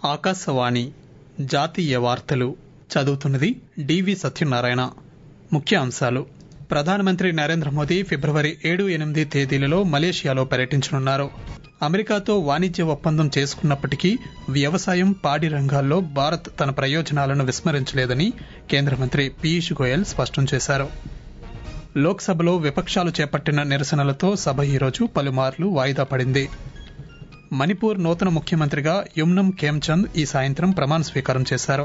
ఆకాశవాణి జాతీయ వార్తలు చదువుతున్నది డివి సత్యనారాయణ ముఖ్య అంశాలు ప్రధానమంత్రి నరేంద్ర మోదీ ఫిబ్రవరి ఏడు ఎనిమిది తేదీలలో మలేషియాలో పర్యటించనున్నారు అమెరికాతో వాణిజ్య ఒప్పందం చేసుకున్నప్పటికీ వ్యవసాయం పాడి రంగాల్లో భారత్ తన ప్రయోజనాలను విస్మరించలేదని కేంద్ర మంత్రి పీయూష్ గోయల్ స్పష్టం చేశారు లోక్సభలో విపక్షాలు చేపట్టిన నిరసనలతో సభ ఈరోజు పలుమార్లు వాయిదా పడింది మణిపూర్ నూతన ముఖ్యమంత్రిగా యుమ్నం ఖేమ్చంద్ ఈ సాయంత్రం ప్రమాణ స్వీకారం చేశారు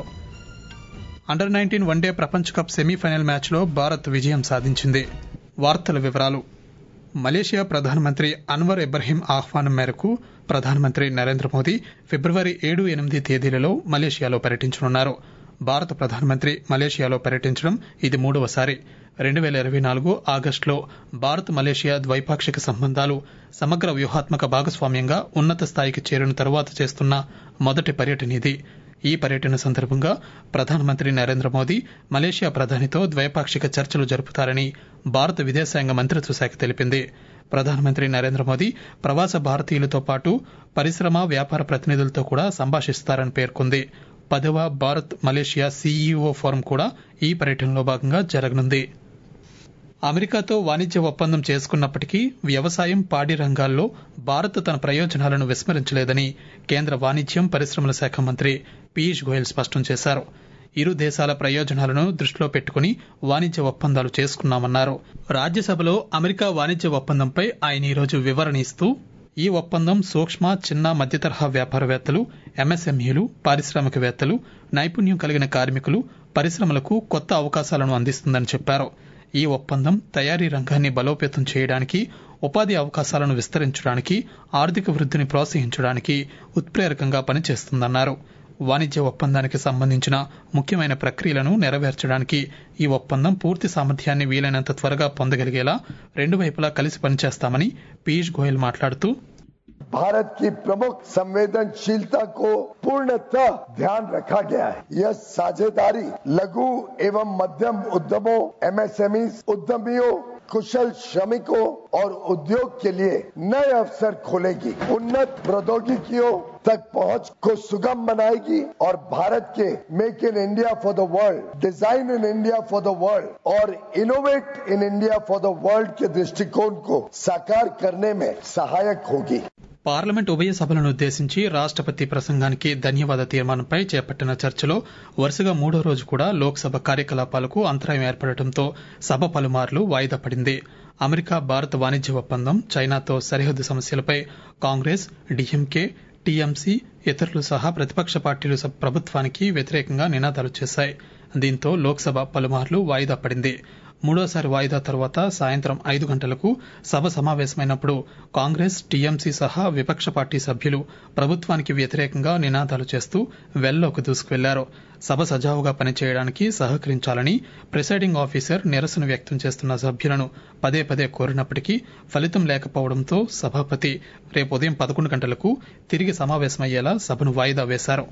అండర్ నైన్టీన్ వన్డే ప్రపంచ కప్ సెమీఫైనల్ మ్యాచ్లో భారత్ విజయం సాధించింది వార్తల వివరాలు మలేషియా ప్రధానమంత్రి అన్వర్ ఇబ్రహీం ఆహ్వానం మేరకు ప్రధానమంత్రి నరేంద్ర మోదీ ఫిబ్రవరి ఏడు ఎనిమిది తేదీలలో మలేషియాలో పర్యటించనున్నారు భారత ప్రధానమంత్రి మలేషియాలో పర్యటించడం ఇది మూడవసారి రెండు వేల ఇరవై నాలుగు ఆగస్టులో భారత్ మలేషియా ద్వైపాక్షిక సంబంధాలు సమగ్ర వ్యూహాత్మక భాగస్వామ్యంగా ఉన్నత స్థాయికి చేరిన తరువాత చేస్తున్న మొదటి పర్యటన ఇది ఈ పర్యటన సందర్భంగా ప్రధానమంత్రి నరేంద్ర మోదీ మలేషియా ప్రధానితో ద్వైపాక్షిక చర్చలు జరుపుతారని భారత విదేశాంగ మంత్రిత్వ శాఖ తెలిపింది ప్రధానమంత్రి నరేంద్ర మోదీ ప్రవాస భారతీయులతో పాటు పరిశ్రమ వ్యాపార ప్రతినిధులతో కూడా సంభాషిస్తారని పేర్కొంది పదవ భారత్ మలేషియా సీఈఓ ఫోరం కూడా ఈ పర్యటనలో భాగంగా జరగనుంది అమెరికాతో వాణిజ్య ఒప్పందం చేసుకున్నప్పటికీ వ్యవసాయం పాడి రంగాల్లో భారత్ తన ప్రయోజనాలను విస్మరించలేదని కేంద్ర వాణిజ్యం పరిశ్రమల శాఖ మంత్రి పీయూష్ గోయల్ స్పష్టం చేశారు ఇరు దేశాల ప్రయోజనాలను దృష్టిలో పెట్టుకుని వాణిజ్య ఒప్పందాలు చేసుకున్నామన్నారు రాజ్యసభలో అమెరికా వాణిజ్య ఒప్పందంపై ఆయన ఈరోజు వివరణ ఇస్తూ ఈ ఒప్పందం సూక్ష్మ చిన్న మధ్యతరహా వ్యాపారవేత్తలు ఎంఎస్ఎంఈలు పారిశ్రామికవేత్తలు నైపుణ్యం కలిగిన కార్మికులు పరిశ్రమలకు కొత్త అవకాశాలను అందిస్తుందని చెప్పారు ఈ ఒప్పందం తయారీ రంగాన్ని బలోపేతం చేయడానికి ఉపాధి అవకాశాలను విస్తరించడానికి ఆర్థిక వృద్ధిని ప్రోత్సహించడానికి ఉత్ప్రేరకంగా పనిచేస్తుందన్నారు వాణిజ్య ఒప్పందానికి సంబంధించిన ముఖ్యమైన ప్రక్రియలను నెరవేర్చడానికి ఈ ఒప్పందం పూర్తి సామర్థ్యాన్ని వీలైనంత త్వరగా పొందగలిగేలా రెండు వైపులా కలిసి పనిచేస్తామని పీయూష్ గోయల్ మాట్లాడుతూ भारत की प्रमुख संवेदनशीलता को पूर्णतः ध्यान रखा गया है यह साझेदारी लघु एवं मध्यम उद्यमों एमएसएमई उद्यमियों कुशल श्रमिकों और उद्योग के लिए नए अवसर खोलेगी उन्नत प्रौद्योगिकियों तक पहुंच को सुगम बनाएगी और भारत के make in India for the world design in India for the world और innovate in India for the world के दृष्टिकोण को साकार करने में सहायक होगी పార్లమెంట్ ఉభయ సభలను ఉద్దేశించి రాష్టపతి ప్రసంగానికి ధన్యవాద తీర్మానంపై చేపట్టిన చర్చలో వరుసగా మూడో రోజు కూడా లోక్సభ కార్యకలాపాలకు అంతరాయం ఏర్పడటంతో సభ పలుమార్లు వాయిదా పడింది అమెరికా భారత్ వాణిజ్య ఒప్పందం చైనాతో సరిహద్దు సమస్యలపై కాంగ్రెస్ డీఎంకే టీఎంసీ ఇతరులు సహా ప్రతిపక్ష పార్టీలు ప్రభుత్వానికి వ్యతిరేకంగా నినాదాలు చేశాయి దీంతో లోక్సభ పలుమార్లు వాయిదా పడింది మూడోసారి వాయిదా తర్వాత సాయంత్రం ఐదు గంటలకు సభ సమావేశమైనప్పుడు కాంగ్రెస్ టీఎంసీ సహా విపక్ష పార్టీ సభ్యులు ప్రభుత్వానికి వ్యతిరేకంగా నినాదాలు చేస్తూ వెల్లోకి దూసుకువెళ్లారు సభ సజావుగా పనిచేయడానికి సహకరించాలని ప్రిసైడింగ్ ఆఫీసర్ నిరసన వ్యక్తం చేస్తున్న సభ్యులను పదే పదే కోరినప్పటికీ ఫలితం లేకపోవడంతో సభాపతి రేపు ఉదయం పదకొండు గంటలకు తిరిగి సమావేశమయ్యేలా సభను వాయిదా వేశారు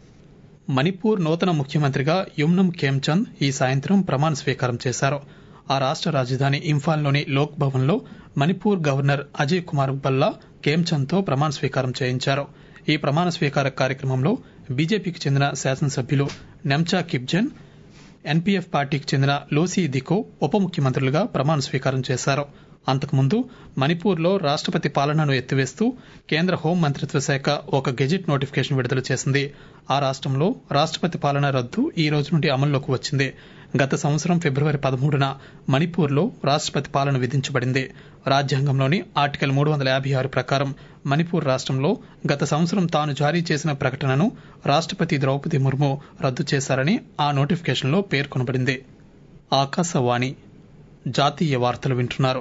మణిపూర్ నూతన ముఖ్యమంత్రిగా యుమ్నం ఖేమ్చంద్ ఈ సాయంత్రం ప్రమాణ స్వీకారం చేశారు ఆ రాష్ట రాజధాని ఇంఫాల్లోని లోక్ భవన్లో మణిపూర్ గవర్నర్ అజయ్ కుమార్ బల్లా ఖేమ్చంద్తో ప్రమాణ స్వీకారం చేయించారు ఈ ప్రమాణ స్వీకార కార్యక్రమంలో బీజేపీకి చెందిన శాసనసభ్యులు నెమ్చా కిబ్జన్ ఎన్పీఎఫ్ పార్టీకి చెందిన లోసీ దికో ఉప ముఖ్యమంత్రులుగా ప్రమాణ స్వీకారం చేశారు అంతకుముందు మణిపూర్లో రాష్టపతి పాలనను ఎత్తివేస్తూ కేంద్ర హోం మంత్రిత్వ శాఖ ఒక గెజిట్ నోటిఫికేషన్ విడుదల చేసింది ఆ రాష్ట్రంలో రాష్టపతి పాలన రద్దు ఈ రోజు నుండి అమల్లోకి వచ్చింది గత సంవత్సరం ఫిబ్రవరి పదమూడున మణిపూర్లో రాష్టపతి పాలన విధించబడింది రాజ్యాంగంలోని ఆర్టికల్ మూడు వందల యాభై ఆరు ప్రకారం మణిపూర్ రాష్ట్రంలో గత సంవత్సరం తాను జారీ చేసిన ప్రకటనను రాష్టపతి ద్రౌపది ముర్ము రద్దు చేశారని ఆ నోటిఫికేషన్లో పేర్కొనబడింది ఆకాశవాణి జాతీయ వార్తలు వింటున్నారు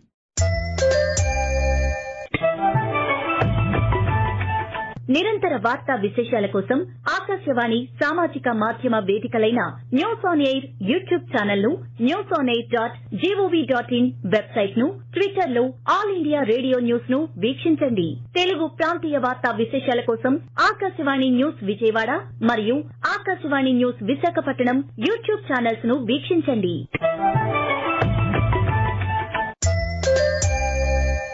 నిరంతర వార్తా విశేషాల కోసం ఆకాశవాణి సామాజిక మాధ్యమ వేదికలైన news on air YouTube channel ను news on air dot G O V dot in website ను ట్విట్టర్ లో ఆల్ ఇండియా రేడియో న్యూస్ ను వీక్షించండి తెలుగు ప్రాంతీయ వార్తా విశేషాల కోసం ఆకాశవాణి న్యూస్ విజయవాడ మరియు Akashvani news Visakhapatnam YouTube channels ను వీక్షించండి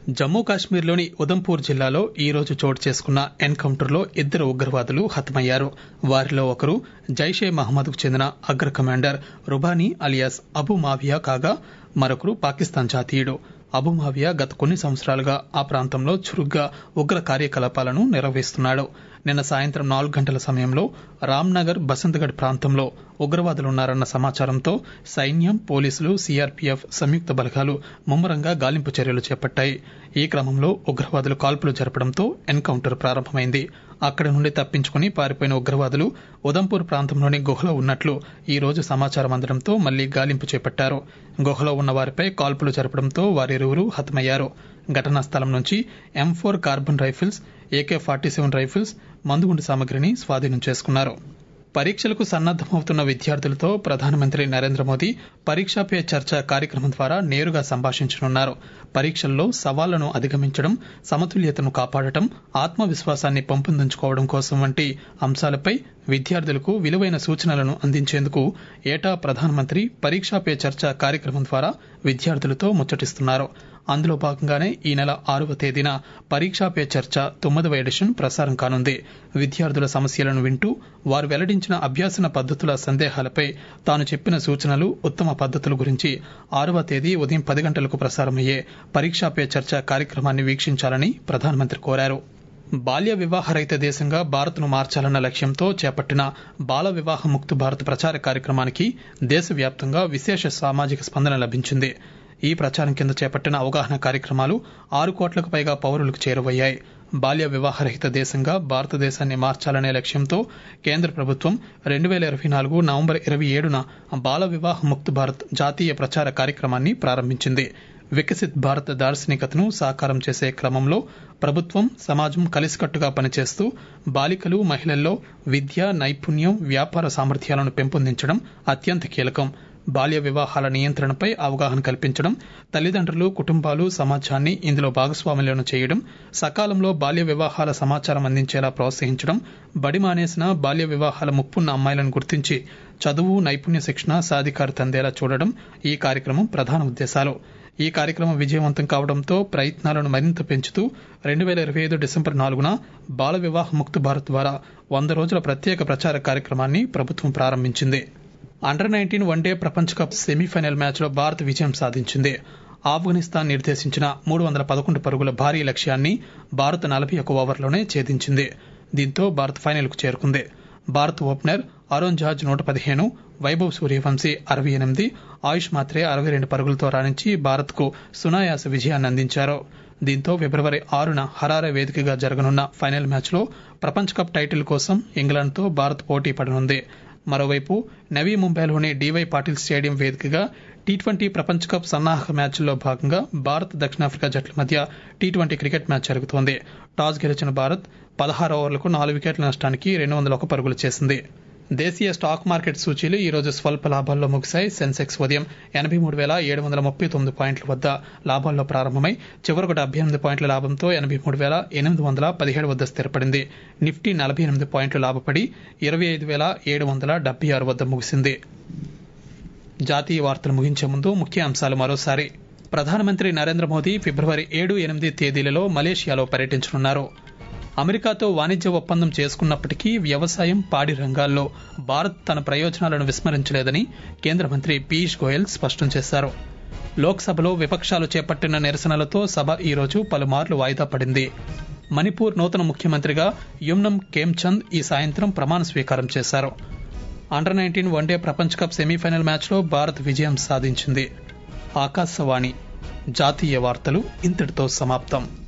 జమ్మూ కాశ్మీర్లోని ఉదంపూర్ జిల్లాలో ఈ రోజు చోటు చేసుకున్న ఎన్కౌంటర్లో ఇద్దరు ఉగ్రవాదులు హతమయ్యారు వారిలో ఒకరు జైషే మహమ్మద్కు చెందిన అగ్ర కమాండర్ రుబానీ అలియాస్ అబు మావియా కాగా మరొకరు పాకిస్తాన్ జాతీయుడు అబు మావియా గత కొన్ని సంవత్సరాలుగా ఆ ప్రాంతంలో చురుగ్గా ఉగ్ర కార్యకలాపాలను నిర్వహిస్తున్నాడు నిన్న సాయంత్రం నాలుగు గంటల సమయంలో రామ్నగర్ బసంతగఢ్ ప్రాంతంలో ఉగ్రవాదులున్నారన్న సమాచారంతో సైన్యం పోలీసులు సీఆర్పీఎఫ్ సంయుక్త బలగాలు ముమ్మరంగా గాలింపు చర్యలు చేపట్టాయి ఈ క్రమంలో ఉగ్రవాదులు కాల్పులు జరపడంతో ఎన్కౌంటర్ ప్రారంభమైంది అక్కడి నుండి తప్పించుకుని పారిపోయిన ఉగ్రవాదులు ఉదంపూర్ ప్రాంతంలోని గుహలో ఉన్నట్లు ఈ రోజు సమాచారం అందడంతో మళ్లీ గాలింపు చేపట్టారు గుహలో ఉన్న వారిపై కాల్పులు జరపడంతో వారిరువురు హతమయ్యారు ఘటనా స్థలం నుంచి M four carbine rifles AK forty seven rifles మందుగుండు సామగ్రిని స్వాధీనం చేసుకున్నారు పరీక్షలకు సన్నద్దమవుతున్న విద్యార్థులతో ప్రధానమంత్రి నరేంద్ర మోదీ పరీక్షా పే చర్చ కార్యక్రమం ద్వారా నేరుగా సంభాషించనున్నారు పరీక్షల్లో సవాళ్లను అధిగమించడం సమతుల్యతను కాపాడటం ఆత్మవిశ్వాసాన్ని పెంపొందించుకోవడం కోసం వంటి అంశాలపై విద్యార్థులకు విలువైన సూచనలను అందించేందుకు ఏటా ప్రధానమంత్రి పరీక్షా పే చర్చ కార్యక్రమం ద్వారా విద్యార్థులతో ముచ్చటిస్తున్నారు అందులో భాగంగానే ఈ నెల ఆరవ తేదీన పరీక్షా పే చర్చ తొమ్మిదవ ఎడిషన్ ప్రసారం కానుంది విద్యార్థుల సమస్యలను వింటూ వారు వెల్లడించిన అభ్యాసన పద్ధతుల సందేహాలపై తాను చెప్పిన సూచనలు ఉత్తమ పద్ధతుల గురించి ఆరవ తేదీ ఉదయం పది గంటలకు ప్రసారమయ్యే పరీక్షా పే చర్చ కార్యక్రమాన్ని వీక్షించాలని ప్రధానమంత్రి కోరారు బాల్య వివాహ రహిత దేశంగా భారత్ను మార్చాలన్న లక్ష్యంతో చేపట్టిన బాల వివాహ ముక్త భారత్ ప్రచార కార్యక్రమానికి దేశవ్యాప్తంగా విశేష సామాజిక స్పందన లభించింది ఈ ప్రచారం కింద చేపట్టిన అవగాహన కార్యక్రమాలు ఆరు కోట్లకు పైగా పౌరులకు చేరువయ్యాయి బాల్య వివాహరహిత దేశంగా భారతదేశాన్ని మార్చాలనే లక్ష్యంతో కేంద్ర ప్రభుత్వం రెండు వేల ఇరవై నాలుగు నవంబర్ ఇరవై ఏడున బాల వివాహ ముక్త్ భారత్ జాతీయ ప్రచార కార్యక్రమాన్ని ప్రారంభించింది వికసిత్ భారత్ దార్శనికతను సాకారం చేసే క్రమంలో ప్రభుత్వం సమాజం కలిసికట్టుగా పనిచేస్తూ బాలికలు మహిళల్లో విద్య నైపుణ్యం వ్యాపార సామర్థ్యాలను పెంపొందించడం అత్యంత కీలకం బాల్య వివాహాల నియంత్రణపై అవగాహన కల్పించడం తల్లిదండ్రులు కుటుంబాలు సమాజాన్ని ఇందులో భాగస్వాములను చేయడం సకాలంలో బాల్య వివాహాల సమాచారం అందించేలా ప్రోత్సహించడం బడి మానేసిన బాల్య వివాహాల ముప్పున్న అమ్మాయిలను గుర్తించి చదువు నైపుణ్య శిక్షణ సాధికారత అందేలా చూడడం ఈ కార్యక్రమం ప్రధాన ఉద్దేశాలు ఈ కార్యక్రమం విజయవంతం కావడంతో ప్రయత్నాలను మరింత పెంచుతూ రెండు వేల ఇరవై ఐదు డిసెంబర్ నాలుగున బాల వివాహ ముక్త భారత్ ద్వారా వంద రోజుల ప్రత్యేక ప్రచార కార్యక్రమాన్ని ప్రభుత్వం ప్రారంభించింది అండర్ నైన్టీన్ వన్డే ప్రపంచ కప్ సెమీఫైనల్ మ్యాచ్లో భారత్ విజయం సాధించింది ఆఫ్ఘనిస్తాన్ నిర్దేశించిన మూడు వందల పదకొండు పరుగుల భారీ లక్ష్యాన్ని భారత్ నలభై ఒక్క ఓవర్లోనే ఛేదించింది దీంతో భారత్ ఫైనల్కు చేరుకుంది భారత్ ఓపెనర్ అరుణ్ జార్జ్ నూట పదిహేను వైభవ్ సూర్యవంశీ అరవై ఎనిమిది ఆయుష్ మాత్రే అరవై రెండు పరుగులతో రాణించి భారత్కు సునాయాస విజయాన్ని అందించారు దీంతో ఫిబ్రవరి ఆరున హరారే వేదికగా జరగనున్న ఫైనల్ మ్యాచ్లో ప్రపంచ కప్ టైటిల్ కోసం ఇంగ్లాండ్తో భారత్ పోటీ పడనుంది మరోవైపు నవీ ముంబైలోని డీవై పాటిల్ స్టేడియం వేదికగా టీ ట్వంటీ ప్రపంచ కప్ సన్నాహక మ్యాచ్ల్లో భాగంగా భారత్ దక్షిణాఫ్రికా జట్ల మధ్య టీ ట్వంటీ క్రికెట్ మ్యాచ్ జరుగుతోంది టాస్ గెలిచిన భారత్ పదహారు ఓవర్లకు నాలుగు వికెట్ల నష్టానికి రెండు వందల ఒక పరుగులు చేసింది దేశీయ స్టాక్ మార్కెట్ సూచీలు ఈ రోజు స్వల్ప లాభాల్లో ముగిశాయి సెన్సెక్స్ ఉదయం ఎనభై మూడు వేల ఏడు వందల ముప్పై తొమ్మిది పాయింట్ల వద్ద లాభాల్లో ప్రారంభమై చివరకు డెబ్బై ఎనిమిది పాయింట్ల లాభంతో ఎనభై మూడు వేల ఎనిమిది వందల పదిహేడు వద్ద స్థిరపడింది నిఫ్టీ నలభై ఎనిమిది పాయింట్లు లాభపడి ఇరవై ఐదు వేల ఏడు వందల డెబ్బై ఆరు వద్ద ముగిసింది జాతీయ వార్తలు ముగించే ముందు ముఖ్య అంశాలు మరోసారి ప్రధానమంత్రి నరేంద్ర మోదీ ఫిబ్రవరి ఏడు ఎనిమిది తేదీలలో మలేషియాలో పర్యటించనున్నారు అమెరికాతో వాణిజ్య ఒప్పందం చేసుకున్నప్పటికీ వ్యవసాయం పాడి రంగాల్లో భారత్ తన ప్రయోజనాలను విస్మరించలేదని కేంద్ర మంత్రి పీయూష్ గోయల్ స్పష్టం చేశారు లోక్సభలో విపక్షాలు చేపట్టిన నిరసనలతో సభ ఈరోజు పలుమార్లు వాయిదా పడింది మణిపూర్ నూతన ముఖ్యమంత్రిగా యుమ్నం ఖేమ్చంద్ ఈ సాయంత్రం ప్రమాణ స్వీకారం చేశారు అండర్ నైన్టీన్ వన్డే ప్రపంచ కప్ సెమీఫైనల్ మ్యాచ్లో భారత్ విజయం సాధించింది ఆకాశవాణి జాతీయ వార్తలు ఇంతటితో సమాప్తం